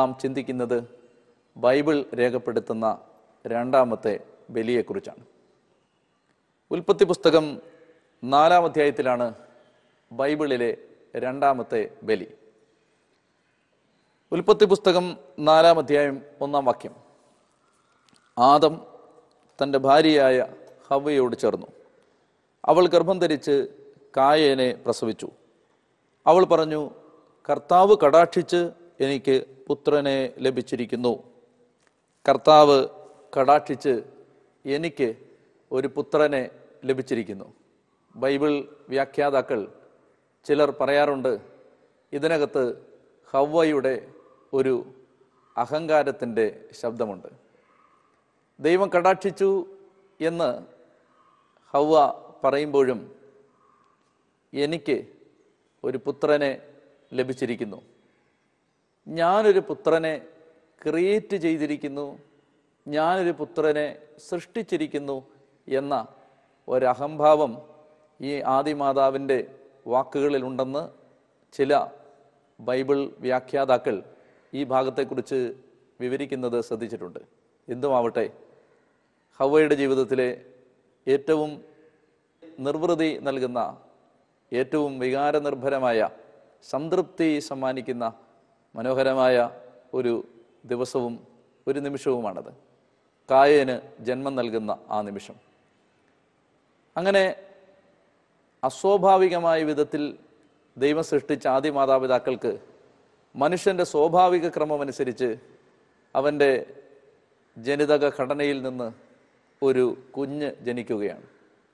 നാം ചിന്തിക്കുന്നത് ബൈബിൾ രേഖപ്പെടുത്തുന്ന രണ്ടാമത്തെ ബലിയെക്കുറിച്ചാണ് ഉൽപ്പത്തി പുസ്തകം നാലാം അധ്യായത്തിലാണ് ബൈബിളിലെ രണ്ടാമത്തെ ബലി ഉൽപ്പത്തി പുസ്തകം നാലാം അധ്യായം ഒന്നാം വാക്യം ആദം തൻ്റെ ഭാര്യയായ ഹവയോട് ചേർന്നു അവൾ ഗർഭം ധരിച്ച് കായേനെ പ്രസവിച്ചു അവൾ പറഞ്ഞു കർത്താവ് കടാക്ഷിച്ച് എനിക്ക് പുത്രനെ ലഭിച്ചിരിക്കുന്നു കർത്താവ് കടാക്ഷിച്ച് എനിക്ക് ഒരു പുത്രനെ ലഭിച്ചിരിക്കുന്നു ബൈബിൾ വ്യാഖ്യാതാക്കൾ ചിലർ പറയാറുണ്ട് ഇതിനകത്ത് ഹവ്വയുടെ ഒരു അഹങ്കാരത്തിൻ്റെ ശബ്ദമുണ്ട് ദൈവം കടാക്ഷിച്ചു എന്ന് ഹവ്വ പറയുമ്പോഴും എനിക്ക് ഒരു പുത്രനെ ലഭിച്ചിരിക്കുന്നു ഞാനൊരു പുത്രനെ ക്രിയേറ്റ് ചെയ്തിരിക്കുന്നു ഞാനൊരു പുത്രനെ സൃഷ്ടിച്ചിരിക്കുന്നു എന്ന ഒരഹംഭാവം ഈ ആദിമാതാവിൻ്റെ വാക്കുകളിലുണ്ടെന്ന് ചില ബൈബിൾ വ്യാഖ്യാതാക്കൾ ഈ ഭാഗത്തെക്കുറിച്ച് വിവരിക്കുന്നത് ശ്രദ്ധിച്ചിട്ടുണ്ട് എന്തുമാവട്ടെ ഹവയുടെ ജീവിതത്തിലെ ഏറ്റവും നിർവൃതി നൽകുന്ന ഏറ്റവും വികാരനിർഭരമായ സംതൃപ്തി സമ്മാനിക്കുന്ന മനോഹരമായ ഒരു ദിവസവും ഒരു നിമിഷവുമാണത് കായേന് ജന്മം നൽകുന്ന ആ നിമിഷം അങ്ങനെ അസ്വാഭാവികമായ വിധത്തിൽ ദൈവം സൃഷ്ടിച്ച ആദ്യ മാതാപിതാക്കൾക്ക് മനുഷ്യൻ്റെ സ്വാഭാവിക ക്രമമനുസരിച്ച് അവൻ്റെ ജനിതക ഘടനയിൽ നിന്ന് ഒരു കുഞ്ഞ് ജനിക്കുകയാണ്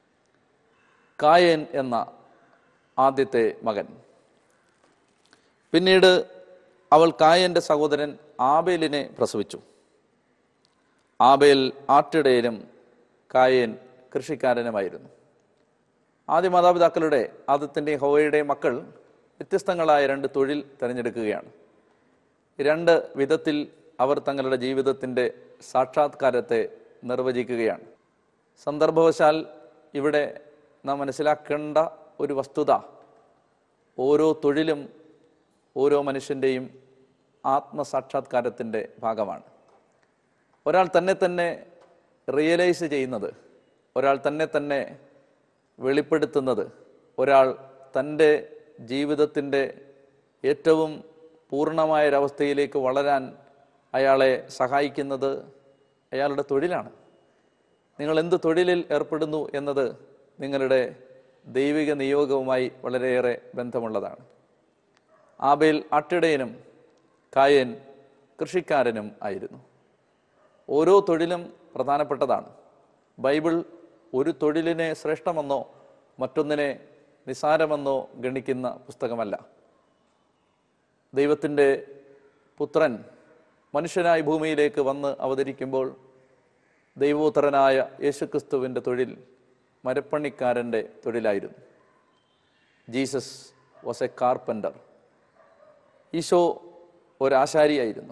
കായൻ എന്ന ആദ്യത്തെ മകൻ പിന്നീട് അവൾ കായൻ്റെ സഹോദരൻ ആബേലിനെ പ്രസവിച്ചു ആബേൽ ആട്ടിടയനും കായൻ കൃഷിക്കാരനുമായിരുന്നു ആദ്യ മാതാപിതാക്കളുടെ ആദത്തിൻ്റെയും ഹോവയുടെയും മക്കൾ വ്യത്യസ്തങ്ങളായ രണ്ട് തൊഴിൽ തിരഞ്ഞെടുക്കുകയാണ് രണ്ട് വിധത്തിൽ അവർ തങ്ങളുടെ ജീവിതത്തിൻ്റെ സാക്ഷാത്കാരത്തെ നിർവചിക്കുകയാണ് സന്ദർഭവശാൽ ഇവിടെ നാം മനസ്സിലാക്കേണ്ട ഒരു വസ്തുത ഓരോ തൊഴിലും ഓരോ മനുഷ്യൻ്റെയും ആത്മസാക്ഷാത്കാരത്തിൻ്റെ ഭാഗമാണ് ഒരാൾ തന്നെ തന്നെ റിയലൈസ് ചെയ്യുന്നത് ഒരാൾ തന്നെ തന്നെ വെളിപ്പെടുത്തുന്നത് ഒരാൾ തൻ്റെ ജീവിതത്തിൻ്റെ ഏറ്റവും പൂർണ്ണമായ ഒരവസ്ഥയിലേക്ക് വളരാൻ അയാളെ സഹായിക്കുന്നത് അയാളുടെ തൊഴിലാണ് നിങ്ങൾ എന്ത് തൊഴിലിൽ ഏർപ്പെടുന്നു എന്നത് നിങ്ങളുടെ ദൈവിക നിയോഗവുമായി വളരെയേറെ ബന്ധമുള്ളതാണ് ആബേൽ ആട്ടിടയനും കായൻ കൃഷിക്കാരനും ആയിരുന്നു ഓരോ തൊഴിലും പ്രധാനപ്പെട്ടതാണ് ബൈബിൾ ഒരു തൊഴിലിനെ ശ്രേഷ്ഠമെന്നോ മറ്റൊന്നിനെ നിസാരമെന്നോ ഗണിക്കുന്ന പുസ്തകമല്ല ദൈവത്തിൻ്റെ പുത്രൻ മനുഷ്യനായി ഭൂമിയിലേക്ക് വന്ന് അവതരിക്കുമ്പോൾ ദൈവോത്തരനായ യേശുക്രിസ്തുവിൻ്റെ തൊഴിൽ മരപ്പണിക്കാരൻ്റെ തൊഴിലായിരുന്നു Jesus was a carpenter Isho ഒരാശാരിയായിരുന്നു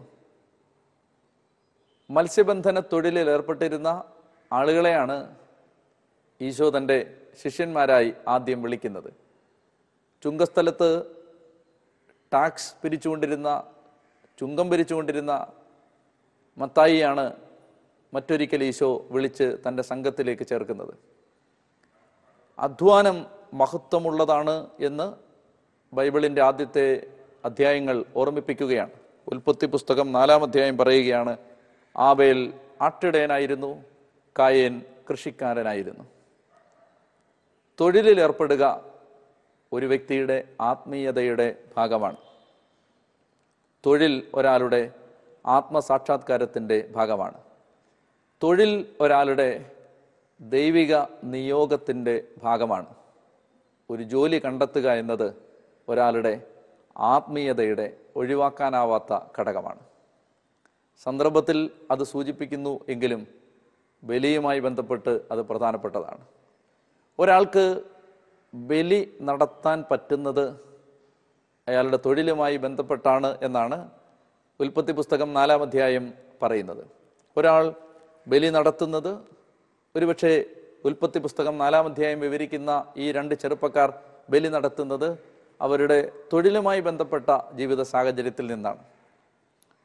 മത്സ്യബന്ധന തൊഴിലിൽ ഏർപ്പെട്ടിരുന്ന ആളുകളെയാണ് ഈശോ തൻ്റെ ശിഷ്യന്മാരായി ആദ്യം വിളിക്കുന്നത് ചുങ്കസ്ഥലത്ത് ടാക്സ് പിരിച്ചുകൊണ്ടിരുന്ന ചുങ്കം പിരിച്ചുകൊണ്ടിരുന്ന മത്തായിയാണ് മറ്റൊരിക്കൽ ഈശോ വിളിച്ച് തൻ്റെ സംഘത്തിലേക്ക് ചേർക്കുന്നത് അധ്വാനം മഹത്വമുള്ളതാണ് എന്ന് ബൈബിളിൻ്റെ ആദ്യത്തെ അധ്യായങ്ങൾ ഓർമ്മിപ്പിക്കുകയാണ് ഉൽപ്പത്തി പുസ്തകം നാലാം അധ്യായം പറയുകയാണ് ആബേൽ ആട്ടിടയനായിരുന്നു കായേൻ കൃഷിക്കാരനായിരുന്നു തൊഴിലിൽ ഏർപ്പെടുക ഒരു വ്യക്തിയുടെ ആത്മീയതയുടെ ഭാഗമാണ് തൊഴിൽ ഒരാളുടെ ആത്മസാക്ഷാത്കാരത്തിൻ്റെ ഭാഗമാണ് തൊഴിൽ ഒരാളുടെ ദൈവിക നിയോഗത്തിൻ്റെ ഭാഗമാണ് ഒരു ജോലി കണ്ടെത്തുക എന്നത് ഒരാളുടെ ആത്മീയതയുടെ ഒഴിവാക്കാനാവാത്ത ഘടകമാണ് സന്ദർഭത്തിൽ അത് സൂചിപ്പിക്കുന്നു എങ്കിലും ബലിയുമായി ബന്ധപ്പെട്ട് അത് പ്രധാനപ്പെട്ടതാണ് ഒരാൾക്ക് ബലി നടത്താൻ പറ്റുന്നത് അയാളുടെ തൊഴിലുമായി ബന്ധപ്പെട്ടാണ് എന്നാണ് ഉൽപ്പത്തി പുസ്തകം നാലാം അധ്യായം പറയുന്നത് ഒരാൾ ബലി നടത്തുന്നത് ഒരുപക്ഷെ ഉൽപ്പത്തി പുസ്തകം നാലാം അധ്യായം വിവരിക്കുന്ന ഈ രണ്ട് ചെറുപ്പക്കാർ ബലി നടത്തുന്നത് അവരുടെ തൊഴിലുമായി ബന്ധപ്പെട്ട ജീവിത സാഹചര്യത്തിൽ നിന്നാണ്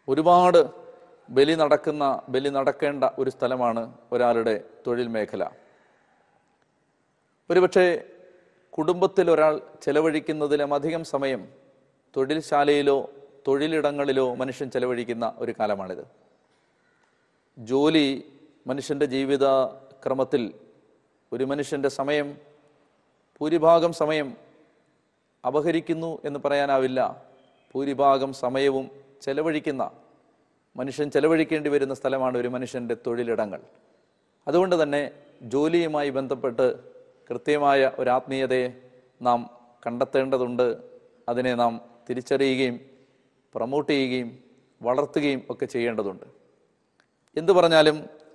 ഒരുപാട് ബലി നടക്കുന്ന ബലി നടക്കേണ്ട ഒരു സ്ഥലമാണ് ഒരാളുടെ തൊഴിൽ മേഖല ഒരുപക്ഷെ കുടുംബത്തിൽ ഒരാൾ ചെലവഴിക്കുന്നതിലും അധികം സമയം തൊഴിൽശാലയിലോ തൊഴിലിടങ്ങളിലോ മനുഷ്യൻ ചെലവഴിക്കുന്ന ഒരു കാലമാണിത് ജോലി മനുഷ്യൻ്റെ ജീവിത ക്രമത്തിൽ ഒരു മനുഷ്യൻ്റെ സമയം ഭൂരിഭാഗം സമയം അപഹരിക്കുന്നു എന്ന് പറയാനാവില്ല ഭൂരിഭാഗം സമയവും ചെലവഴിക്കുന്ന മനുഷ്യൻ ചെലവഴിക്കേണ്ടി വരുന്ന സ്ഥലമാണ് ഒരു മനുഷ്യൻ്റെ തൊഴിലിടങ്ങൾ അതുകൊണ്ട് തന്നെ ജോലിയുമായി ബന്ധപ്പെട്ട് കൃത്യമായ ഒരു ആത്മീയതയെ നാം കണ്ടെത്തേണ്ടതുണ്ട് അതിനെ നാം തിരിച്ചറിയുകയും പ്രൊമോട്ട് ചെയ്യുകയും വളർത്തുകയും ഒക്കെ ചെയ്യേണ്ടതുണ്ട് എന്തു പറഞ്ഞാലും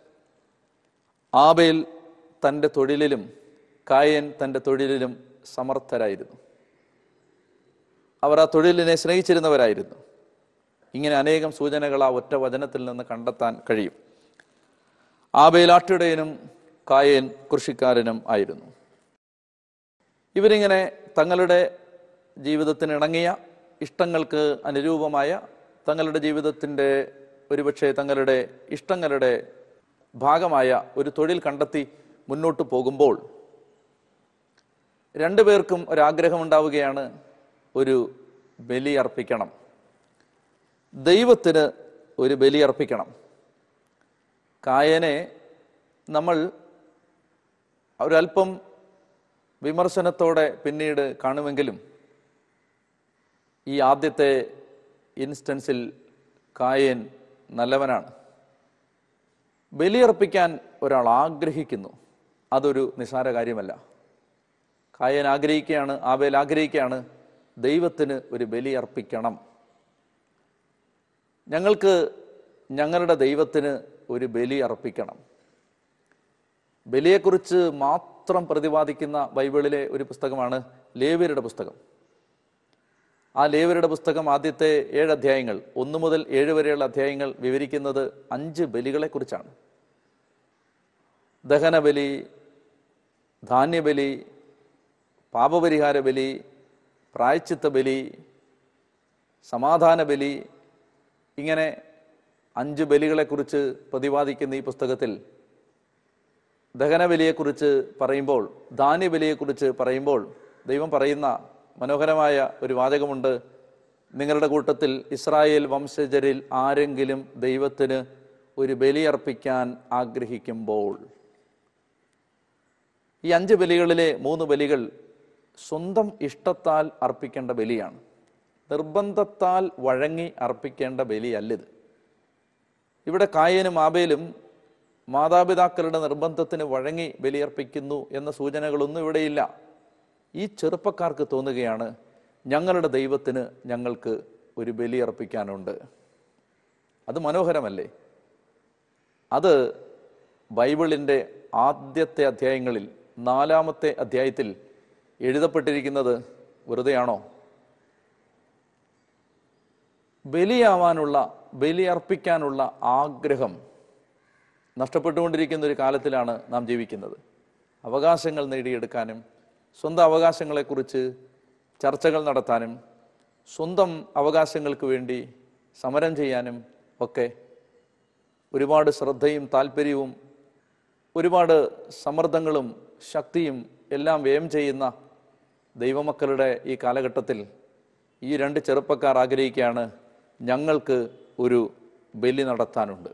ആബേൽ തൻ്റെ തൊഴിലിലും കായൻ തൻ്റെ തൊഴിലിലും സമർത്ഥരായിരുന്നു അവർ ആ തൊഴിലിനെ സ്നേഹിച്ചിരുന്നവരായിരുന്നു ഇങ്ങനെ അനേകം സൂചനകൾ ആ ഒറ്റ വചനത്തിൽ നിന്ന് കണ്ടെത്താൻ കഴിയും ആബേൽ ആട്ടിടയനും കായൻ കൃഷിക്കാരനും ആയിരുന്നു ഇവരിങ്ങനെ തങ്ങളുടെ ജീവിതത്തിന് ഇണങ്ങിയ ഇഷ്ടങ്ങൾക്ക് അനുരൂപമായ തങ്ങളുടെ ജീവിതത്തിൻ്റെ ഒരുപക്ഷെ തങ്ങളുടെ ഇഷ്ടങ്ങളുടെ ഭാഗമായ ഒരു തൊഴിൽ കണ്ടെത്തി മുന്നോട്ട് പോകുമ്പോൾ രണ്ടുപേർക്കും ഒരാഗ്രഹം ഉണ്ടാവുകയാണ് ഒരു ബലി അർപ്പിക്കണം ദൈവത്തിന് ഒരു ബലി അർപ്പിക്കണം കായനെ നമ്മൾ ഒരല്പം വിമർശനത്തോടെ പിന്നീട് കാണുമെങ്കിലും ഈ ആദ്യത്തെ ഇൻസ്റ്റൻസിൽ കായൻ നല്ലവനാണ് ബലിയർപ്പിക്കാൻ ഒരാൾ ആഗ്രഹിക്കുന്നു അതൊരു നിസ്സാര കാര്യമല്ല കായൻ ആഗ്രഹിക്കുകയാണ് ആബേൽ ആഗ്രഹിക്കുകയാണ് ദൈവത്തിന് ഒരു ബലി അർപ്പിക്കണം ഞങ്ങൾക്ക് ഞങ്ങളുടെ ദൈവത്തിന് ഒരു ബലി അർപ്പിക്കണം ബലിയെക്കുറിച്ച് മാത്രം പ്രതിപാദിക്കുന്ന ബൈബിളിലെ ഒരു പുസ്തകമാണ് ലേവ്യരുടെ പുസ്തകം ആ ലേവ്യരുടെ പുസ്തകം ആദ്യത്തെ ഏഴ് അധ്യായങ്ങൾ ഒന്ന് മുതൽ ഏഴ് വരെയുള്ള അധ്യായങ്ങൾ വിവരിക്കുന്നത് അഞ്ച് ബലികളെക്കുറിച്ചാണ് ദഹനബലി ധാന്യബലി പാപപരിഹാര ബലി പ്രായച്ചിത്ത ബലി സമാധാന ബലി ഇങ്ങനെ അഞ്ച് ബലികളെക്കുറിച്ച് പ്രതിപാദിക്കുന്ന ഈ പുസ്തകത്തിൽ ദഹനബലിയെക്കുറിച്ച് പറയുമ്പോൾ ധാന്യബലിയെക്കുറിച്ച് പറയുമ്പോൾ ദൈവം പറയുന്ന മനോഹരമായ ഒരു വാചകമുണ്ട് നിങ്ങളുടെ കൂട്ടത്തിൽ ഇസ്രായേൽ വംശജരിൽ ആരെങ്കിലും ദൈവത്തിന് ഒരു ബലി അർപ്പിക്കാൻ ആഗ്രഹിക്കുമ്പോൾ ഈ അഞ്ച് ബലികളിലെ മൂന്ന് ബലികൾ സ്വന്തം ഇഷ്ടത്താൽ അർപ്പിക്കേണ്ട ബലിയാണ് നിർബന്ധത്താൽ വഴങ്ങി അർപ്പിക്കേണ്ട ബലിയല്ലിത് ഇവിടെ കായനും ആബേലും മാതാപിതാക്കളുടെ നിർബന്ധത്തിന് വഴങ്ങി ബലിയർപ്പിക്കുന്നു എന്ന സൂചനകളൊന്നും ഇവിടെയില്ല ഈ ചെറുപ്പക്കാർക്ക് തോന്നുകയാണ് ഞങ്ങളുടെ ദൈവത്തിന് ഞങ്ങൾക്ക് ഒരു ബലി അർപ്പിക്കാനുണ്ട് അത് മനോഹരമല്ലേ അത് ബൈബിളിൻ്റെ ആദ്യത്തെ അധ്യായങ്ങളിൽ നാലാമത്തെ അധ്യായത്തിൽ എഴുതപ്പെട്ടിരിക്കുന്നത് വെറുതെയാണോ ബലിയാവാനുള്ള ബലി അർപ്പിക്കാനുള്ള ആഗ്രഹം നഷ്ടപ്പെട്ടുകൊണ്ടിരിക്കുന്ന ഒരു കാലത്തിലാണ് നാം ജീവിക്കുന്നത് അവകാശങ്ങൾ നേടിയെടുക്കാനും സ്വന്തം അവകാശങ്ങളെക്കുറിച്ച് ചർച്ചകൾ നടത്താനും സ്വന്തം അവകാശങ്ങൾക്ക് വേണ്ടി സമരം ചെയ്യാനും ഒക്കെ ഒരുപാട് ശ്രദ്ധയും താല്പര്യവും ഒരുപാട് സമ്മർദ്ദങ്ങളും ശക്തിയും എല്ലാം വ്യയം ചെയ്യുന്ന ദൈവമക്കളുടെ ഈ കാലഘട്ടത്തിൽ ഈ രണ്ട് ചെറുപ്പക്കാർ ആഗ്രഹിക്കുകയാണ് ഞങ്ങൾക്ക് ഒരു ബലി നടത്താനുണ്ട്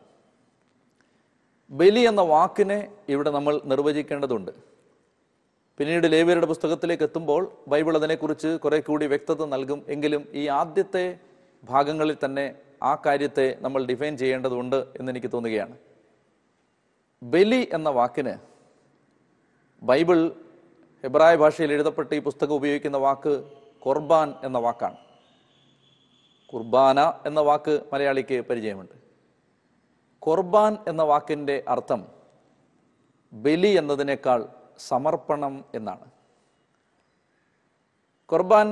ബലി എന്ന വാക്കിനെ ഇവിടെ നമ്മൾ നിർവചിക്കേണ്ടതുണ്ട് പിന്നീട് ലേവ്യരുടെ പുസ്തകത്തിലേക്ക് എത്തുമ്പോൾ ബൈബിൾ അതിനെക്കുറിച്ച് കുറെ കൂടി വ്യക്തത നൽകും എങ്കിലും ഈ ആദ്യത്തെ ഭാഗങ്ങളിൽ തന്നെ ആ കാര്യത്തെ നമ്മൾ ഡിഫൈൻ ചെയ്യേണ്ടതുണ്ട് എന്നെനിക്ക് തോന്നുകയാണ് ബലി എന്ന വാക്കിന് ബൈബിൾ ഹെബ്രായ ഭാഷയിൽ എഴുതപ്പെട്ട ഈ പുസ്തകം ഉപയോഗിക്കുന്ന വാക്ക് ഖുർബാൻ എന്ന വാക്കാണ് കുർബാന എന്ന വാക്ക് മലയാളിക്ക് പരിചയമുണ്ട് ഖുർബാൻ എന്ന വാക്കിൻ്റെ അർത്ഥം ബലി എന്നതിനേക്കാൾ സമർപ്പണം എന്നാണ് Qurban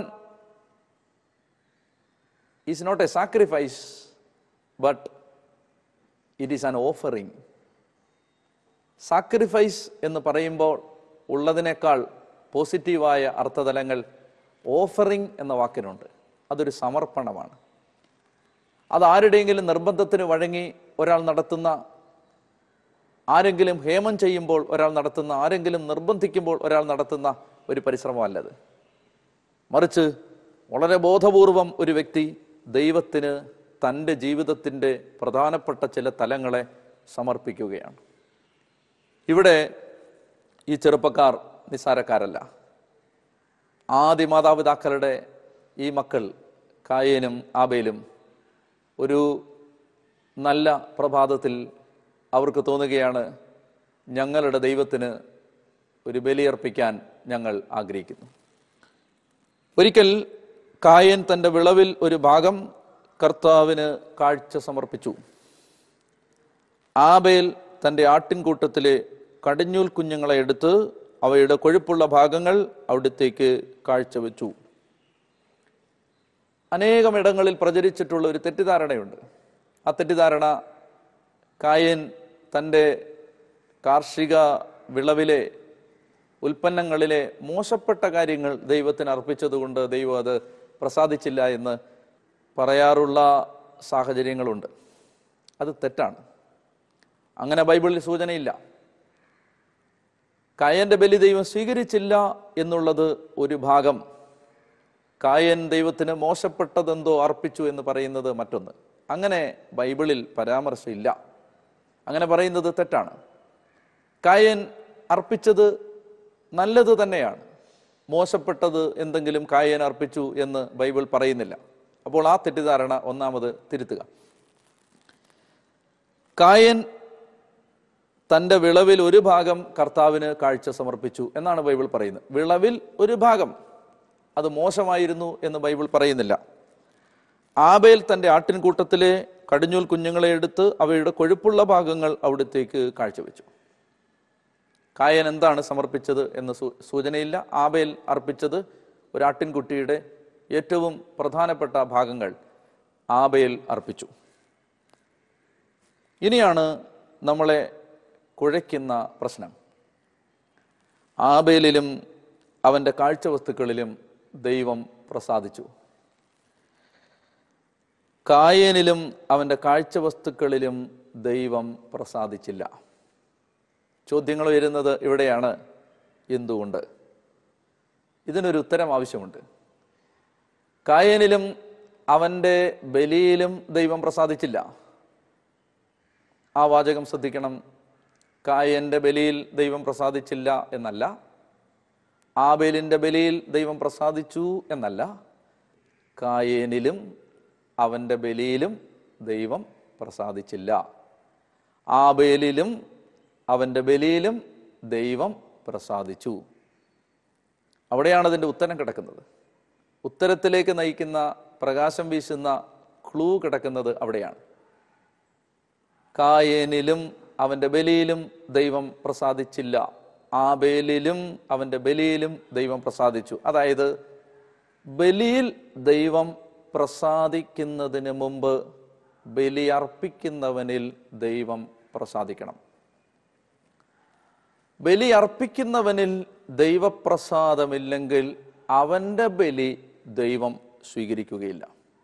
is not a sacrifice but it is an offering sacrifice എന്ന് പറയുമ്പോൾ ഉള്ളതിനേക്കാൾ പോസിറ്റീവായ അർത്ഥതലങ്ങൾ ഓഫറിംഗ് എന്ന വാക്കിനുണ്ട് അതൊരു സമർപ്പണമാണ് അത് ആരുടെയെങ്കിലും നിർബന്ധത്തിന് വഴങ്ങി ഒരാൾ നടത്തുന്ന ആരെങ്കിലും ഹേമം ചെയ്യുമ്പോൾ ഒരാൾ നടത്തുന്ന ആരെങ്കിലും നിർബന്ധിക്കുമ്പോൾ ഒരാൾ നടത്തുന്ന ഒരു പരിശ്രമമല്ലത് മറിച്ച് വളരെ ബോധപൂർവം ഒരു വ്യക്തി ദൈവത്തിന് തൻ്റെ ജീവിതത്തിൻ്റെ പ്രധാനപ്പെട്ട ചില തലങ്ങളെ സമർപ്പിക്കുകയാണ് ഇവിടെ ഈ ചെറുപ്പക്കാർ നിസ്സാരക്കാരല്ല ആദ്യ മാതാപിതാക്കളുടെ ഈ മക്കൾ കായേനും ആബേലും ഒരു നല്ല പ്രഭാതത്തിൽ അവർക്ക് തോന്നുകയാണ് ഞങ്ങളുടെ ദൈവത്തിന് ഒരു ബലിയർപ്പിക്കാൻ ഞങ്ങൾ ആഗ്രഹിക്കുന്നു ഒരിക്കൽ കായൻ തൻ്റെ വിളവിൽ ഒരു ഭാഗം കർത്താവിന് കാഴ്ച സമർപ്പിച്ചു ആബേൽ തൻ്റെ ആട്ടിൻകൂട്ടത്തിലെ കടിഞ്ഞൂൽ കുഞ്ഞുങ്ങളെ എടുത്ത് അവയുടെ കൊഴുപ്പുള്ള ഭാഗങ്ങൾ അവിടത്തേക്ക് കാഴ്ചവെച്ചു അനേകം ഇടങ്ങളിൽ പ്രചരിച്ചിട്ടുള്ള ഒരു തെറ്റിദ്ധാരണയുണ്ട് ആ തെറ്റിദ്ധാരണ കായൻ തൻ്റെ കാർഷിക വിളവിലെ ഉൽപ്പന്നങ്ങളിലെ മോശപ്പെട്ട കാര്യങ്ങൾ ദൈവത്തിന് അർപ്പിച്ചതുകൊണ്ട് ദൈവം അത് പ്രസാദിച്ചില്ല എന്ന് പറയാറുള്ള സാഹചര്യങ്ങളുണ്ട് അത് തെറ്റാണ് അങ്ങനെ ബൈബിളിൽ സൂചനയില്ല കായന്റെ ബലി ദൈവം സ്വീകരിച്ചില്ല എന്നുള്ളത് ഒരു ഭാഗം കായൻ ദൈവത്തിന് മോശപ്പെട്ടതെന്തോ അർപ്പിച്ചു എന്ന് പറയുന്നത് മറ്റൊന്ന് അങ്ങനെ ബൈബിളിൽ പരാമർശമില്ല അങ്ങനെ പറയുന്നത് തെറ്റാണ് കായൻ അർപ്പിച്ചത് നല്ലത് തന്നെയാണ് മോശപ്പെട്ടത് എന്തെങ്കിലും കായൻ അർപ്പിച്ചു എന്ന് ബൈബിൾ പറയുന്നില്ല അപ്പോൾ ആ തെറ്റിദ്ധാരണ ഒന്നാമത് തിരുത്തുക കായൻ തൻ്റെ വിളവിൽ ഒരു ഭാഗം കർത്താവിന് കാഴ്ച സമർപ്പിച്ചു എന്നാണ് ബൈബിൾ പറയുന്നത് വിളവിൽ ഒരു ഭാഗം അത് മോശമായിരുന്നു എന്ന് ബൈബിൾ പറയുന്നില്ല ആബേൽ തൻ്റെ ആട്ടിൻകൂട്ടത്തിലെ കടിഞ്ഞൂൽ കുഞ്ഞുങ്ങളെ എടുത്ത് അവയുടെ കൊഴുപ്പുള്ള ഭാഗങ്ങൾ അവിടത്തേക്ക് കാഴ്ചവെച്ചു കായൻ എന്താണ് സമർപ്പിച്ചത് എന്ന സൂ- സൂചനയില്ല ആബേൽ അർപ്പിച്ചത് ഒരു ആട്ടിൻകുട്ടിയുടെ ഏറ്റവും പ്രധാനപ്പെട്ട ഭാഗങ്ങൾ ആബേൽ അർപ്പിച്ചു ഇനിയാണ് നമ്മളെ കുഴയ്ക്കുന്ന പ്രശ്നം ആബേലിലും അവൻ്റെ കാഴ്ചവസ്തുക്കളിലും ദൈവം പ്രസാദിച്ചു കായനിലും അവൻ്റെ കാഴ്ചവസ്തുക്കളിലും ദൈവം പ്രസാദിച്ചില്ല ചോദ്യങ്ങൾ വരുന്നത് ഇവിടെയാണ് എന്തുകൊണ്ട് ഇതിനൊരു ഉത്തരം ആവശ്യമുണ്ട് കായനിലും അവൻ്റെ ബലിയിലും ദൈവം പ്രസാദിച്ചില്ല ആ വാചകം ശ്രദ്ധിക്കണം കായന്റെ ബലിയിൽ ദൈവം പ്രസാദിച്ചില്ല എന്നല്ല ആബേലിന്റെ ബലിയിൽ ദൈവം പ്രസാദിച്ചു എന്നല്ല കായേനിലും അവൻ്റെ ബലിയിലും ദൈവം പ്രസാദിച്ചില്ല ആബേലിലും അവൻ്റെ ബലിയിലും ദൈവം പ്രസാദിച്ചു അവിടെയാണ് അതിൻ്റെ ഉത്തരം കിടക്കുന്നത് ഉത്തരത്തിലേക്ക് നയിക്കുന്ന പ്രകാശം വീശുന്ന ക്ലൂ കിടക്കുന്നത് അവിടെയാണ് കായേനിലും അവൻ്റെ ബലിയിലും ദൈവം പ്രസാദിച്ചില്ല ആബേലിലും അവൻ്റെ ബലിയിലും ദൈവം പ്രസാദിച്ചു അതായത് ബലിയിൽ ദൈവം പ്രസാദിക്കുന്നതിന് മുമ്പ് ബലി അർപ്പിക്കുന്നവനിൽ ദൈവം പ്രസാദിക്കണം ബലി അർപ്പിക്കുന്നവനിൽ ദൈവപ്രസാദമില്ലെങ്കിൽ അവൻ്റെ ബലി ദൈവം സ്വീകരിക്കുകയില്ല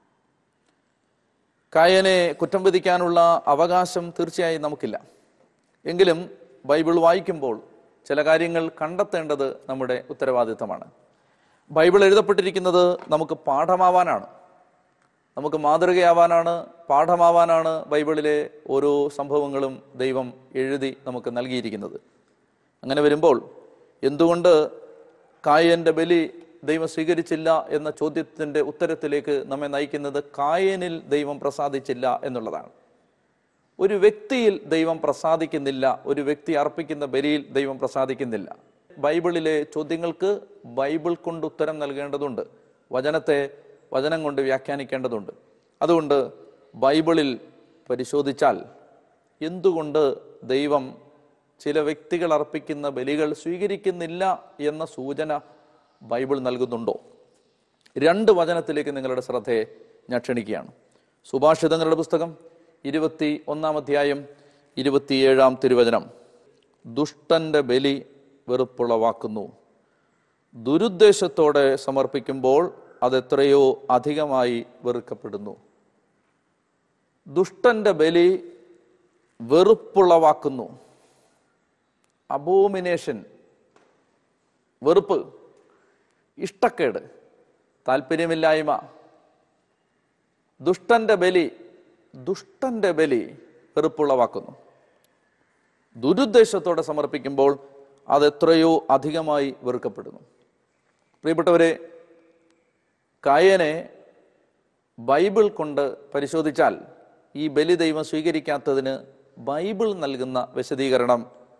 കായനെ കുറ്റം വിധിക്കാനുള്ള അവകാശം തീർച്ചയായും നമുക്കില്ല എങ്കിലും ബൈബിൾ വായിക്കുമ്പോൾ ചില കാര്യങ്ങൾ കണ്ടെത്തേണ്ടത് നമ്മുടെ ഉത്തരവാദിത്തമാണ് ബൈബിൾ എഴുതപ്പെട്ടിരിക്കുന്നത് നമുക്ക് പാഠമാവാനാണ് നമുക്ക് മാതൃകയാവാനാണ് പാഠമാവാനാണ് ബൈബിളിലെ ഓരോ സംഭവങ്ങളും ദൈവം എഴുതി നമുക്ക് നൽകിയിരിക്കുന്നത് അങ്ങനെ വരുമ്പോൾ എന്തുകൊണ്ട് കായന്റെ ബലി ദൈവം സ്വീകരിച്ചില്ല എന്ന ചോദ്യത്തിൻ്റെ ഉത്തരത്തിലേക്ക് നമ്മെ നയിക്കുന്നത് കായനിൽ ദൈവം പ്രസാദിച്ചില്ല എന്നുള്ളതാണ് ഒരു വ്യക്തിയിൽ ദൈവം പ്രസാദിക്കുന്നില്ല ഒരു വ്യക്തി അർപ്പിക്കുന്ന ബലിയിൽ ദൈവം പ്രസാദിക്കുന്നില്ല ബൈബിളിലെ ചോദ്യങ്ങൾക്ക് ബൈബിൾ കൊണ്ട് ഉത്തരം നൽകേണ്ടതുണ്ട് വചനത്തെ വചനം കൊണ്ട് വ്യാഖ്യാനിക്കേണ്ടതുണ്ട് അതുകൊണ്ട് ബൈബിളിൽ പരിശോധിച്ചാൽ എന്തുകൊണ്ട് ദൈവം ചില വ്യക്തികൾ അർപ്പിക്കുന്ന ബലികൾ സ്വീകരിക്കുന്നില്ല എന്ന സൂചന ബൈബിൾ നൽകുന്നുണ്ടോ രണ്ട് വചനത്തിലേക്ക് നിങ്ങളുടെ ശ്രദ്ധയെ ഞാൻ ക്ഷണിക്കുകയാണ് സുഭാഷിതങ്ങളുടെ പുസ്തകം ഇരുപത്തി ഒന്നാം അധ്യായം ഇരുപത്തിയേഴാം തിരുവചനം ദുഷ്ടന്റെ ബലി വെറുപ്പുളവാക്കുന്നു ദുരുദ്ദേശത്തോടെ സമർപ്പിക്കുമ്പോൾ അതെത്രയോ അധികമായി വെറുക്കപ്പെടുന്നു ദുഷ്ടന്റെ ബലി വെറുപ്പുളവാക്കുന്നു അബോമിനേഷൻ വെറുപ്പ് ഇഷ്ടക്കേട് താല്പര്യമില്ലായ്മ ദുഷ്ടന്റെ ബലി ദുഷ്ടന്റെ ബലി വെറുപ്പുളവാക്കുന്നു ദുരുദ്ദേശത്തോടെ സമർപ്പിക്കുമ്പോൾ അത് എത്രയോ അധികമായി വെറുക്കപ്പെടുന്നു പ്രിയപ്പെട്ടവരെ കായനെ ബൈബിൾ കൊണ്ട് പരിശോധിച്ചാൽ ഈ ബലി ദൈവം സ്വീകരിക്കാത്തതിന് ബൈബിൾ നൽകുന്ന വിശദീകരണം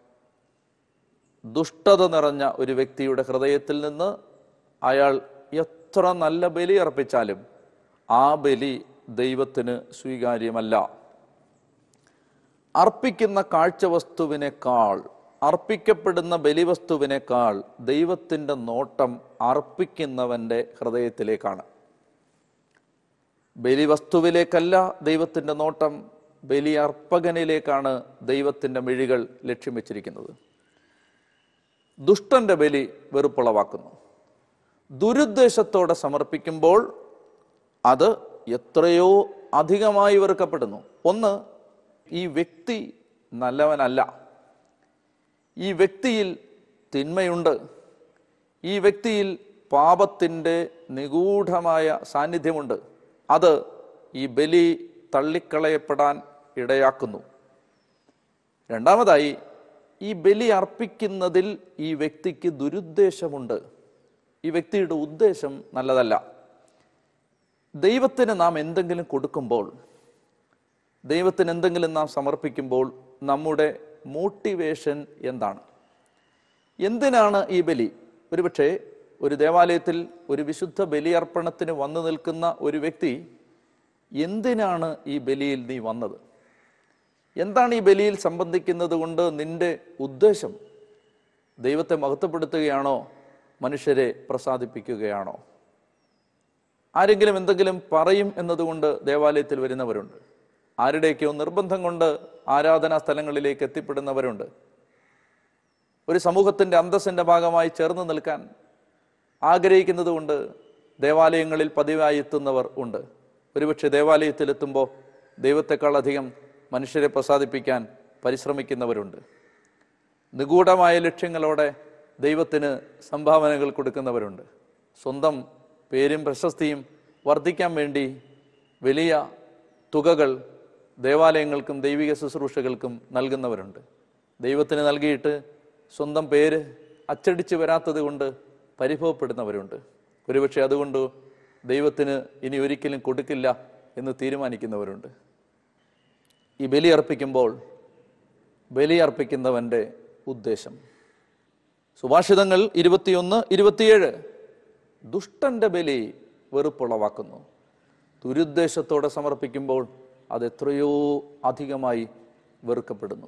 ദുഷ്ടത നിറഞ്ഞ ഒരു വ്യക്തിയുടെ ഹൃദയത്തിൽ നിന്ന് അയാൾ എത്ര നല്ല ബലി അർപ്പിച്ചാലും ആ ബലി ദൈവത്തിന് സ്വീകാര്യമല്ല അർപ്പിക്കുന്ന കാഴ്ചവസ്തുവിനേക്കാൾ അർപ്പിക്കപ്പെടുന്ന ബലിവസ്തുവിനേക്കാൾ ദൈവത്തിൻ്റെ നോട്ടം അർപ്പിക്കുന്നവൻ്റെ ഹൃദയത്തിലേക്കാണ് ബലിവസ്തുവിലേക്കല്ല ദൈവത്തിൻ്റെ നോട്ടം ബലി അർപ്പകനിലേക്കാണ് ദൈവത്തിൻ്റെ മിഴികൾ ലക്ഷ്യം വെച്ചിരിക്കുന്നത് ദുഷ്ടന്റെ ബലി വെറുപ്പുളവാക്കുന്നു ദുരുദ്ദേശത്തോടെ സമർപ്പിക്കുമ്പോൾ അത് എത്രയോ അധികമായി വെറുക്കപ്പെടുന്നു ഒന്ന് ഈ വ്യക്തി നല്ലവനല്ല ഈ വ്യക്തിയിൽ തിന്മയുണ്ട് ഈ വ്യക്തിയിൽ പാപത്തിൻ്റെ നിഗൂഢമായ സാന്നിധ്യമുണ്ട് അത് ഈ ബലി തള്ളിക്കളയപ്പെടാൻ ഇടയാക്കുന്നു രണ്ടാമതായി ഈ ബലി അർപ്പിക്കുന്നതിൽ ഈ വ്യക്തിക്ക് ദുരുദ്ദേശമുണ്ട് ഈ വ്യക്തിയുടെ ഉദ്ദേശം നല്ലതല്ല ദൈവത്തിന് നാം എന്തെങ്കിലും കൊടുക്കുമ്പോൾ ദൈവത്തിന് എന്തെങ്കിലും നാം സമർപ്പിക്കുമ്പോൾ നമ്മുടെ മോട്ടിവേഷൻ എന്താണ് എന്തിനാണ് ഈ ബലി ഒരുപക്ഷെ ഒരു ദേവാലയത്തിൽ ഒരു വിശുദ്ധ ബലിയർപ്പണത്തിന് വന്നു നിൽക്കുന്ന ഒരു വ്യക്തി എന്തിനാണ് ഈ ബലിയിൽ നീ വന്നത് എന്താണ് ഈ ബലിയിൽ സംബന്ധിക്കുന്നത് കൊണ്ട് നിന്റെ ഉദ്ദേശം ദൈവത്തെ മഹത്വപ്പെടുത്തുകയാണോ മനുഷ്യരെ പ്രസാദിപ്പിക്കുകയാണോ ആരെങ്കിലും എന്തെങ്കിലും പറയും എന്നതുകൊണ്ട് ദേവാലയത്തിൽ വരുന്നവരുണ്ട് ആരുടെയൊക്കെയോ നിർബന്ധം കൊണ്ട് ആരാധനാ സ്ഥലങ്ങളിലേക്ക് എത്തിപ്പെടുന്നവരുണ്ട് ഒരു സമൂഹത്തിന്റെ അന്തസ്സിന്റെ ഭാഗമായി ചേർന്ന് നിൽക്കാൻ ആഗ്രഹിക്കുന്നത് കൊണ്ട് ദേവാലയങ്ങളിൽ പതിവായി എത്തുന്നവർ ഉണ്ട് ഒരുപക്ഷെ ദേവാലയത്തിൽ എത്തുമ്പോൾ ദൈവത്തെക്കാൾ അധികം മനുഷ്യരെ പ്രസാദിപ്പിക്കാൻ പരിശ്രമിക്കുന്നവരുണ്ട് നിഗൂഢമായ ലക്ഷ്യങ്ങളോടെ ദൈവത്തിന് സംഭാവനകൾ കൊടുക്കുന്നവരുണ്ട് സ്വന്തം പേരും പ്രശസ്തിയും വർദ്ധിക്കാൻ വേണ്ടി വലിയ തുകകൾ ദേവാലയങ്ങൾക്കും ദൈവിക ശുശ്രൂഷകൾക്കും നൽകുന്നവരുണ്ട് ദൈവത്തിന് നൽകിയിട്ട് സ്വന്തം പേര് അച്ചടിച്ച് വരാത്തത് കൊണ്ട് പരിഭവപ്പെടുന്നവരുണ്ട് ഒരുപക്ഷെ അതുകൊണ്ട് ദൈവത്തിന് ഇനി ഒരിക്കലും കൊടുക്കില്ല എന്ന് തീരുമാനിക്കുന്നവരുണ്ട് ഈ ബലി അർപ്പിക്കുമ്പോൾ ബലി അർപ്പിക്കുന്നവൻ്റെ ഉദ്ദേശം സുഭാഷിതങ്ങൾ ഇരുപത്തിയൊന്ന് ഇരുപത്തിയേഴ് ദുഷ്ടന്റെ ബലി വെറുപ്പുളവാക്കുന്നു ദുരുദ്ദേശത്തോടെ സമർപ്പിക്കുമ്പോൾ അത് എത്രയോ അധികമായി വെറുക്കപ്പെടുന്നു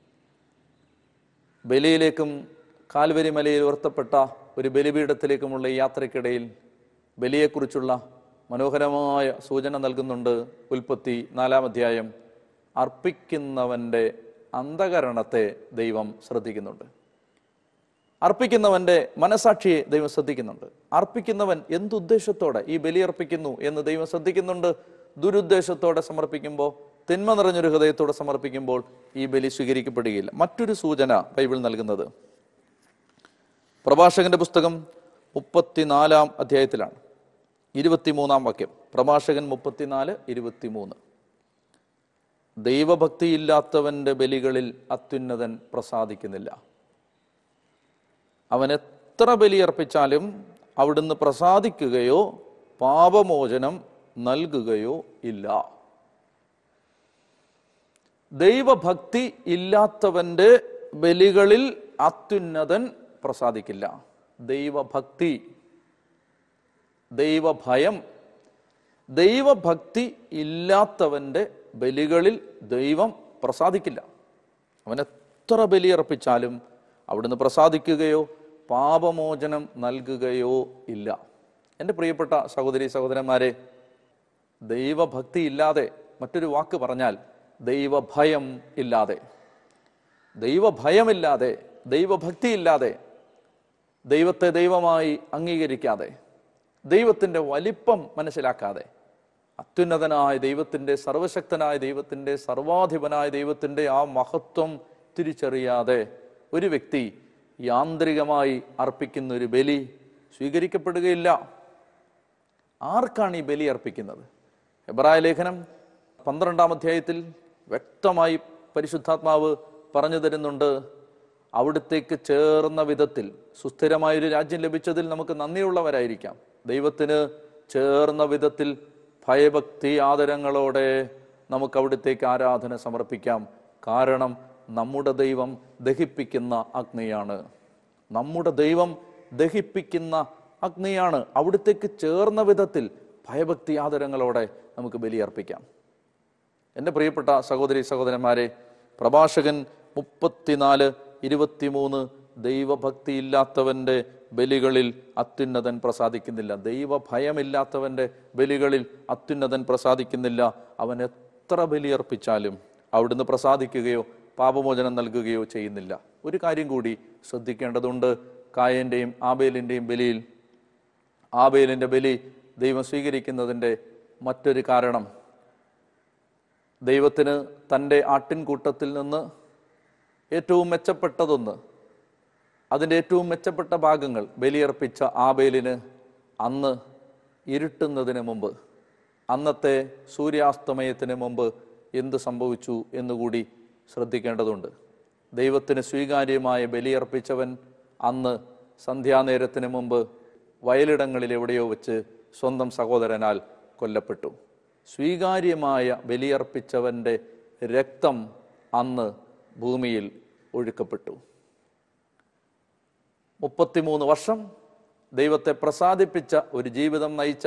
ബലിയിലേക്കും കാൽവരി മലയിൽ ഉയർത്തപ്പെട്ട ഒരു ബലിപീഠത്തിലേക്കുമുള്ള ഈ യാത്രയ്ക്കിടയിൽ ബലിയെക്കുറിച്ചുള്ള മനോഹരമായ സൂചന നൽകുന്നുണ്ട് ഉൽപ്പത്തി നാലാം അധ്യായം അർപ്പിക്കുന്നവൻ്റെ അന്ധകരണത്തെ ദൈവം ശ്രദ്ധിക്കുന്നുണ്ട് അർപ്പിക്കുന്നവന്റെ മനസാക്ഷിയെ ദൈവം ശ്രദ്ധിക്കുന്നുണ്ട് അർപ്പിക്കുന്നവൻ എന്തുദ്ദേശത്തോടെ ഈ ബലി അർപ്പിക്കുന്നു എന്ന് ദൈവം ശ്രദ്ധിക്കുന്നുണ്ട് ദുരുദ്ദേശത്തോടെ സമർപ്പിക്കുമ്പോൾ തിന്മ നിറഞ്ഞൊരു ഹൃദയത്തോടെ സമർപ്പിക്കുമ്പോൾ ഈ ബലി സ്വീകരിക്കപ്പെടുകയില്ല മറ്റൊരു സൂചന ബൈബിൾ നൽകുന്നത് പ്രഭാഷകന്റെ പുസ്തകം മുപ്പത്തിനാലാം അധ്യായത്തിലാണ് ഇരുപത്തിമൂന്നാം വാക്യം പ്രഭാഷകൻ മുപ്പത്തിനാല് ഇരുപത്തിമൂന്ന് ദൈവഭക്തിയില്ലാത്തവന്റെ ബലികളിൽ അത്യുന്നതൻ പ്രസാദിക്കുന്നില്ല അവൻ എത്ര ബലിയർപ്പിച്ചാലും അവിടുന്ന് പ്രസാദിക്കുകയോ പാപമോചനം നൽകുകയോ ഇല്ല ദൈവഭക്തി ഇല്ലാത്തവന്റെ ബലികളിൽ അത്യുന്നതൻ പ്രസാദിക്കില്ല ദൈവഭക്തി ദൈവഭയം ദൈവഭക്തി ഇല്ലാത്തവന്റെ ബലികളിൽ ദൈവം പ്രസാദിക്കില്ല അവൻ എത്ര ബലിയർപ്പിച്ചാലും അവിടുന്ന് പ്രസാദിക്കുകയോ പാപമോചനം നൽകുകയോ ഇല്ല എൻ്റെ പ്രിയപ്പെട്ട സഹോദരി സഹോദരന്മാരെ ദൈവഭക്തി ഇല്ലാതെ മറ്റൊരു വാക്ക് പറഞ്ഞാൽ ദൈവഭയം ഇല്ലാതെ ദൈവഭയമില്ലാതെ ദൈവഭക്തി ഇല്ലാതെ ദൈവത്തെ ദൈവമായി അംഗീകരിക്കാതെ ദൈവത്തിൻ്റെ വലിപ്പം മനസ്സിലാക്കാതെ അത്യുന്നതനായ ദൈവത്തിൻ്റെ സർവശക്തനായ ദൈവത്തിൻ്റെ സർവാധിപനായ ദൈവത്തിൻ്റെ ആ മഹത്വം തിരിച്ചറിയാതെ ഒരു വ്യക്തി യാന്ത്രികമായി അർപ്പിക്കുന്ന ഒരു ബലി സ്വീകരിക്കപ്പെടുകയില്ല ആർക്കാണ് ഈ ബലി അർപ്പിക്കുന്നത് എബ്രായ ലേഖനം പന്ത്രണ്ടാം അധ്യായത്തിൽ വ്യക്തമായി പരിശുദ്ധാത്മാവ് പറഞ്ഞു തരുന്നുണ്ട് അവിടത്തേക്ക് ചേർന്ന വിധത്തിൽ സുസ്ഥിരമായൊരു രാജ്യം ലഭിച്ചതിൽ നമുക്ക് നന്ദിയുള്ളവരായിരിക്കാം ദൈവത്തിന് ചേർന്ന വിധത്തിൽ ഭയഭക്തി ആദരങ്ങളോടെ നമുക്ക് അവിടത്തേക്ക് ആരാധന സമർപ്പിക്കാം കാരണം നമ്മുടെ ദൈവം ദഹിപ്പിക്കുന്ന അഗ്നിയാണ് നമ്മുടെ ദൈവം ദഹിപ്പിക്കുന്ന അഗ്നിയാണ് അവിടത്തേക്ക് ചേർന്ന വിധത്തിൽ ഭയഭക്തി ആദരങ്ങളോടെ നമുക്ക് ബലിയർപ്പിക്കാം എൻ്റെ പ്രിയപ്പെട്ട സഹോദരി സഹോദരന്മാരെ പ്രഭാഷകൻ മുപ്പത്തിനാല് ഇരുപത്തിമൂന്ന് ദൈവഭക്തിയില്ലാത്തവൻ്റെ ബലികളിൽ അത്യുന്നതൻ പ്രസാദിക്കുന്നില്ല ദൈവഭയമില്ലാത്തവൻ്റെ ബലികളിൽ അത്യുന്നതൻ പ്രസാദിക്കുന്നില്ല അവൻ എത്ര ബലിയർപ്പിച്ചാലും അവിടുന്ന് പ്രസാദിക്കുകയോ പാപമോചനം നൽകുകയോ ചെയ്യുന്നില്ല ഒരു കാര്യം കൂടി ശ്രദ്ധിക്കേണ്ടതുണ്ട് കായൻ്റെയും ആബേലിൻ്റെയും ബലിയിൽ ആബേലിൻ്റെ ബലി ദൈവം സ്വീകരിക്കുന്നതിൻ്റെ മറ്റൊരു കാരണം ദൈവത്തിന് തൻ്റെ ആട്ടിൻകൂട്ടത്തിൽ നിന്ന് ഏറ്റവും മെച്ചപ്പെട്ടതൊന്ന് അതിൻ്റെ ഏറ്റവും മെച്ചപ്പെട്ട ഭാഗങ്ങൾ ബലിയർപ്പിച്ച ആബേലിന് അന്ന് ഇരുട്ടുന്നതിന് മുമ്പ് അന്നത്തെ സൂര്യാസ്തമയത്തിന് മുമ്പ് എന്ത് സംഭവിച്ചു എന്നുകൂടി ശ്രദ്ധിക്കേണ്ടതുണ്ട് ദൈവത്തിന് സ്വീകാര്യമായ ബലിയർപ്പിച്ചവൻ അന്ന് സന്ധ്യാനേരത്തിന് മുമ്പ് വയലിടങ്ങളിൽ എവിടെയോ വെച്ച് സ്വന്തം സഹോദരനാൽ കൊല്ലപ്പെട്ടു സ്വീകാര്യമായ ബലിയർപ്പിച്ചവൻ്റെ രക്തം അന്ന് ഭൂമിയിൽ ഒഴുക്കപ്പെട്ടു മുപ്പത്തിമൂന്ന് വർഷം ദൈവത്തെ പ്രസാദിപ്പിച്ച ഒരു ജീവിതം നയിച്ച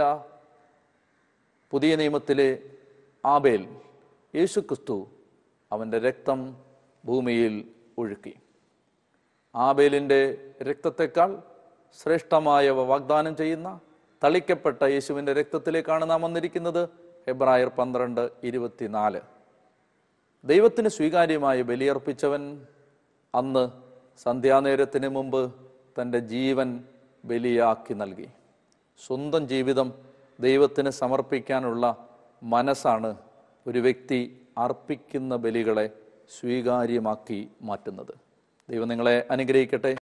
പുതിയ നിയമത്തിലെ ആബേൽ യേശുക്രിസ്തു അവൻ്റെ രക്തം ഭൂമിയിൽ ഒഴുക്കി ആബേലിൻ്റെ രക്തത്തെക്കാൾ ശ്രേഷ്ഠമായവ വാഗ്ദാനം ചെയ്യുന്ന തളിക്കപ്പെട്ട യേശുവിൻ്റെ രക്തത്തിലേക്കാണ് നാം വന്നിരിക്കുന്നത് ഹെബ്രായർ പന്ത്രണ്ട് ഇരുപത്തിനാല് ദൈവത്തിന് സ്വീകാര്യമായ ബലിയർപ്പിച്ചവൻ അന്ന് സന്ധ്യാനേരത്തിന് മുമ്പ് തൻ്റെ ജീവൻ ബലിയാക്കി നൽകി സ്വന്തം ജീവിതം ദൈവത്തിന് സമർപ്പിക്കാനുള്ള മനസ്സാണ് ഒരു വ്യക്തി അർപ്പിക്കുന്ന ബലികളെ സ്വീകാര്യമാക്കി മാറ്റുന്നത് ദൈവം നിങ്ങളെ അനുഗ്രഹിക്കട്ടെ